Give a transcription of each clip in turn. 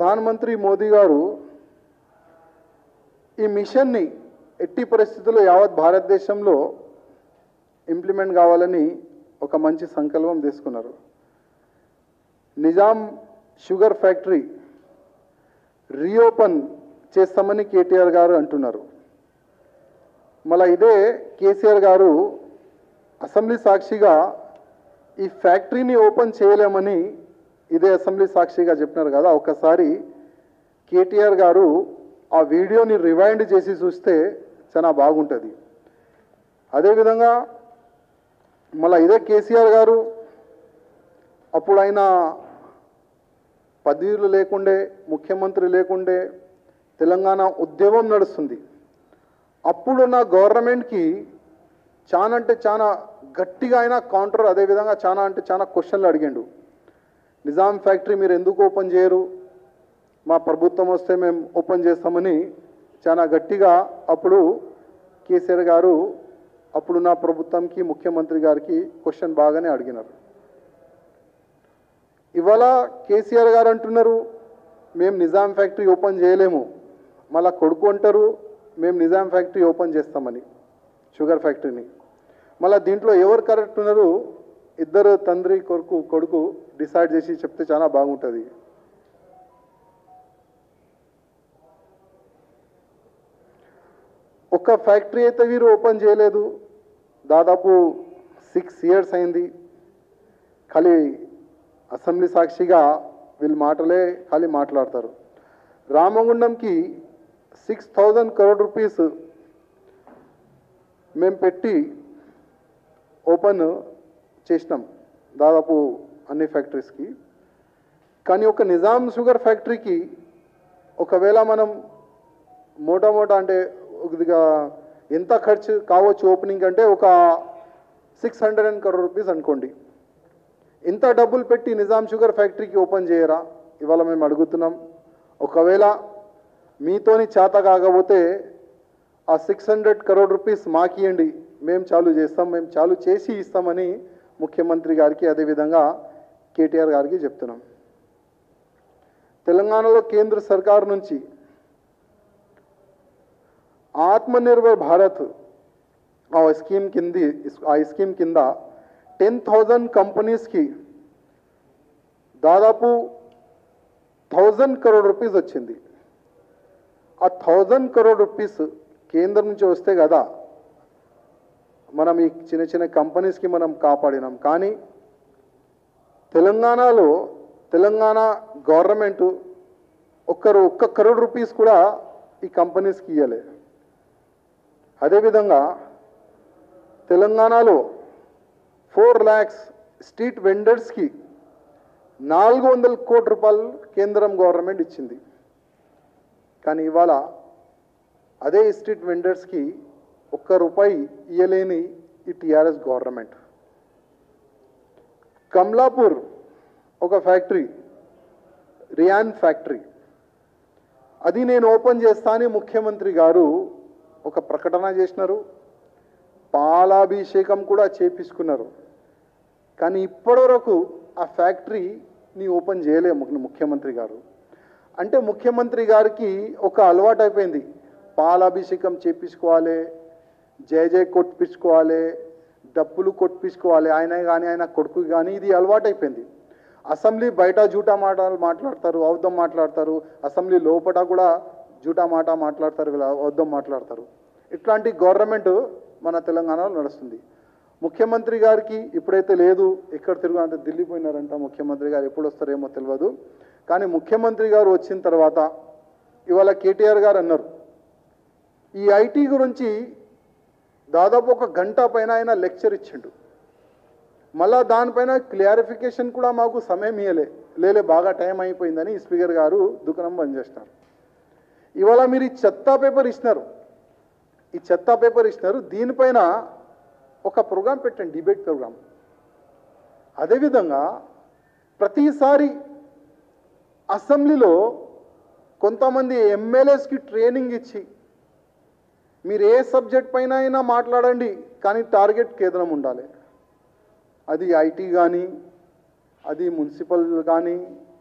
ప్రధానమంత్రి మోదీ గారు ఈ మిషన్ని ఎట్టి పరిస్థితుల్లో యావత్ భారతదేశంలో ఇంప్లిమెంట్ కావాలని ఒక మంచి సంకల్పం తీసుకున్నారు నిజాం షుగర్ ఫ్యాక్టరీ రీఓపెన్ చేస్తామని కేటీఆర్ గారు అంటున్నారు మళ్ళా ఇదే కేసీఆర్ గారు అసెంబ్లీ సాక్షిగా ఈ ఫ్యాక్టరీని ఓపెన్ చేయలేమని ఇదే అసెంబ్లీ సాక్షిగా చెప్పినారు కదా ఒకసారి కేటీఆర్ గారు ఆ వీడియోని రివైండ్ చేసి చూస్తే చాలా బాగుంటుంది అదేవిధంగా మళ్ళీ ఇదే కేసీఆర్ గారు అప్పుడు ఆయన పదవులు లేకుండే ముఖ్యమంత్రి లేకుండే తెలంగాణ ఉద్యమం నడుస్తుంది అప్పుడున్న గవర్నమెంట్కి చాలా అంటే చాలా గట్టిగా అయినా కౌంటర్ అదేవిధంగా చాలా అంటే చాలా క్వశ్చన్లు అడిగిండు నిజాం ఫ్యాక్టరీ మీరు ఎందుకు ఓపెన్ చేయరు మా ప్రభుత్వం వస్తే మేము ఓపెన్ చేస్తామని చాలా గట్టిగా అప్పుడు కేసీఆర్ గారు అప్పుడున్న ప్రభుత్వంకి ముఖ్యమంత్రి గారికి క్వశ్చన్ బాగానే అడిగినారు ఇవాళ కేసీఆర్ గారు అంటున్నారు మేము నిజాం ఫ్యాక్టరీ ఓపెన్ చేయలేము మళ్ళా కొడుకు అంటారు మేము నిజాం ఫ్యాక్టరీ ఓపెన్ చేస్తామని షుగర్ ఫ్యాక్టరీని మళ్ళీ దీంట్లో ఎవరు కరెక్ట్ ఉన్నారు ఇద్దరు తండ్రి కొడుకు కొడుకు డిసైడ్ చేసి చెప్తే చాలా బాగుంటుంది ఒక్క ఫ్యాక్టరీ అయితే వీరు ఓపెన్ చేయలేదు దాదాపు సిక్స్ ఇయర్స్ అయింది ఖాళీ అసెంబ్లీ సాక్షిగా వీళ్ళు మాటలే ఖాళీ మాట్లాడతారు రామగుండంకి సిక్స్ థౌజండ్ కరోడ్ రూపీస్ మేము పెట్టి ఓపెన్ చేసినాం దాదాపు అన్ని ఫ్యాక్టరీస్కి కానీ ఒక నిజాం షుగర్ ఫ్యాక్టరీకి ఒకవేళ మనం మోటా మోటా అంటే కొద్దిగా ఎంత ఖర్చు కావచ్చు ఓపెనింగ్ అంటే ఒక six hundred and crore rupees అనుకోండి ఇంత డబ్బులు పెట్టి నిజాం షుగర్ ఫ్యాక్టరీకి ఓపెన్ చేయరా ఇవాళ మేము అడుగుతున్నాం ఒకవేళ మీతోని చేత కాకపోతే ఆ సిక్స్ హండ్రెడ్ కరోడ్ రూపీస్ మాకియండి మేము చాలు చేస్తాం మేము చాలు చేసి ఇస్తామని ముఖ్యమంత్రి గారికి అదేవిధంగా కేటీఆర్ గారికి చెప్తున్నాం తెలంగాణలో కేంద్ర సర్కార్ నుంచి ఆత్మనిర్భర్ భారత్ ఆ స్కీమ్ కింది ఆ స్కీమ్ కింద టెన్ థౌజండ్ కంపెనీస్కి దాదాపు థౌజండ్ కరోడ్ రూపీస్ వచ్చింది ఆ థౌజండ్ కరోడ్ రూపీస్ కేంద్రం నుంచి వస్తే కదా మనం ఈ చిన్న చిన్న కంపెనీస్కి మనం కాపాడినాం కానీ తెలంగాణలో తెలంగాణ గవర్నమెంట్ ఒక్కరు ఒక్క కరోడ్ రూపీస్ కూడా ఈ కంపెనీస్కి ఇవ్వలే అదేవిధంగా తెలంగాణలో ఫోర్ ల్యాక్స్ స్ట్రీట్ వెండర్స్కి నాలుగు వందల కోట్ల రూపాయలు కేంద్రం గవర్నమెంట్ ఇచ్చింది కానీ ఇవాళ అదే స్ట్రీట్ వెండర్స్కి ఒక్క రూపాయి ఇయ్యలేని ఈ టీఆర్ఎస్ గవర్నమెంట్ కమలాపూర్ ఒక ఫ్యాక్టరీ రియాన్ ఫ్యాక్టరీ అది నేను ఓపెన్ చేస్తా అని ముఖ్యమంత్రి గారు ఒక ప్రకటన చేసినారు పాలాభిషేకం కూడా చేపించుకున్నారు కానీ ఇప్పటివరకు ఆ ఫ్యాక్టరీని ఓపెన్ చేయలే ము- ముఖ్యమంత్రి గారు అంటే ముఖ్యమంత్రి గారికి ఒక అలవాటు అయిపోయింది పాలాభిషేకం చేపించుకోవాలి జయ జయ కొట్టించుకోవాలి డప్పులు కొట్టించుకోవాలి ఆయన కానీ ఆయన కొడుకు కానీ ఇది అలవాటు అయిపోయింది అసెంబ్లీ బయట జూటా మాటలు మాట్లాడతారు అవుద్దాం మాట్లాడతారు అసెంబ్లీ లోపల కూడా జూటా మాట మాట్లాడతారు వీళ్ళు అవుద్దాం మాట్లాడతారు ఇట్లాంటి గవర్నమెంట్ మన తెలంగాణలో నడుస్తుంది ముఖ్యమంత్రి గారికి ఇప్పుడైతే లేదు ఎక్కడ తిరుగు అంటే ఢిల్లీ పోయినారంట ముఖ్యమంత్రి గారు ఎప్పుడు వస్తారేమో తెలియదు కానీ ముఖ్యమంత్రి గారు వచ్చిన తర్వాత ఇవాళ కేటీఆర్ గారు అన్నారు ఈ ఐటీ గురించి దాదాపు ఒక గంట పైన ఆయన లెక్చర్ ఇచ్చిండు మళ్ళా దానిపైన క్లారిఫికేషన్ కూడా మాకు సమయం ఇవ్వలే లేలే బాగా టైం అయిపోయిందని స్పీకర్ గారు దుకాణం బంద్ చేసినారు ఇవాళ మీరు ఈ చెత్త పేపర్ ఇచ్చినారు ఈ చెత్త పేపర్ ఇచ్చినారు దీనిపైన ఒక ప్రోగ్రాం పెట్టండి డిబేట్ ప్రోగ్రాం అదేవిధంగా ప్రతిసారి అసెంబ్లీలో కొంతమంది ఎమ్మెల్యేస్కి ట్రైనింగ్ ఇచ్చి మీరు ఏ సబ్జెక్ట్ పైన అయినా మాట్లాడండి కానీ టార్గెట్ కేంద్రం ఉండాలి అది ఐటీ కానీ అది మున్సిపల్ కానీ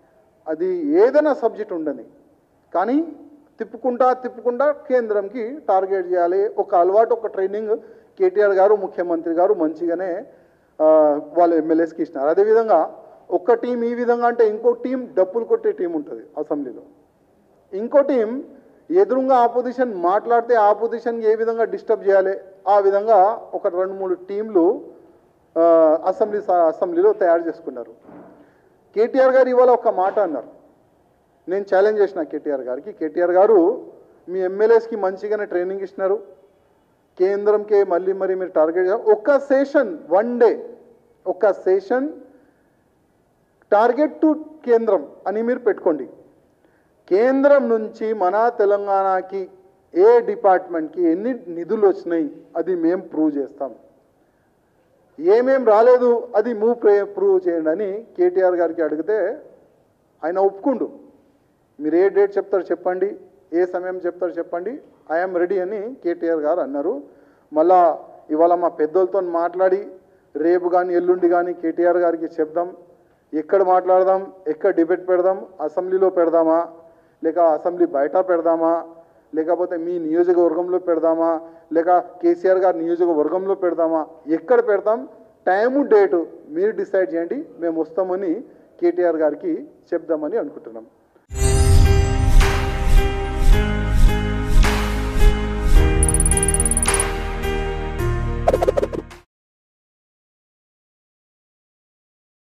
అది ఏదైనా సబ్జెక్ట్ ఉండని కానీ తిప్పుకుంటా తిప్పుకుంటా కేంద్రంకి టార్గెట్ చేయాలి ఒక అలవాటు ఒక ట్రైనింగ్ కేటీఆర్ గారు ముఖ్యమంత్రి గారు మంచిగానే ఆ, వాళ్ళ ఎమ్మెల్యేస్కి ఇచ్చినారు అదేవిధంగా ఒక్క టీం ఈ విధంగా అంటే ఇంకో టీం డప్పులు కొట్టే టీం ఉంటుంది అసెంబ్లీలో ఇంకో టీం ఎదురుగా ఆపోజిషన్ మాట్లాడితే ఆపోజిషన్ ఏ విధంగా డిస్టర్బ్ చేయాలి ఆ విధంగా ఒక రెండు మూడు టీంలు ఆ, అసెంబ్లీ స- అసెంబ్లీలో తయారు చేసుకున్నారు కేటీఆర్ గారు ఇవాళ ఒక మాట అన్నారు నేను ఛాలెంజ్ చేసిన కేటీఆర్ గారికి కేటీఆర్ గారు మీ ఎమ్మెల్యేస్కి మంచిగానే ట్రైనింగ్ ఇచ్చినారు కేంద్రంకే మళ్ళీ మరి మీరు టార్గెట్ చేయాలి ఒక్క సెషన్ వన్ డే ఒక్క సెషన్ టార్గెట్ టు కేంద్రం అని మీరు పెట్టుకోండి కేంద్రం నుంచి మన తెలంగాణకి ఏ డిపార్ట్మెంట్కి ఎన్ని నిధులు వచ్చినాయి అది మేము ప్రూవ్ చేస్తాం ఏమేం రాలేదు అది మూవ్ ప్రే ప్రూవ్ చేయండి అని కేటీఆర్ గారికి అడిగితే ఆయన ఒప్పుకుండు మీరు ఏ డేట్ చెప్తారో చెప్పండి ఏ సమయం చెప్తారో చెప్పండి ఐఎమ్ రెడీ అని కేటీఆర్ గారు అన్నారు మళ్ళా ఇవాళ మా పెద్దలతో మాట్లాడి రేపు కానీ ఎల్లుండి కానీ కేటీఆర్ గారికి చెప్దాం ఎక్కడ మాట్లాడదాం ఎక్కడ డిబేట్ పెడదాం అసెంబ్లీలో పెడదామా లేక అసెంబ్లీ బయట పెడదామా లేకపోతే మీ నియోజకవర్గంలో పెడదామా లేక కేసీఆర్ గారి నియోజకవర్గంలో పెడదామా ఎక్కడ పెడతాం టైము డేటు మీరు డిసైడ్ చేయండి మేము వస్తామని కేటీఆర్ గారికి చెప్దామని అనుకుంటున్నాం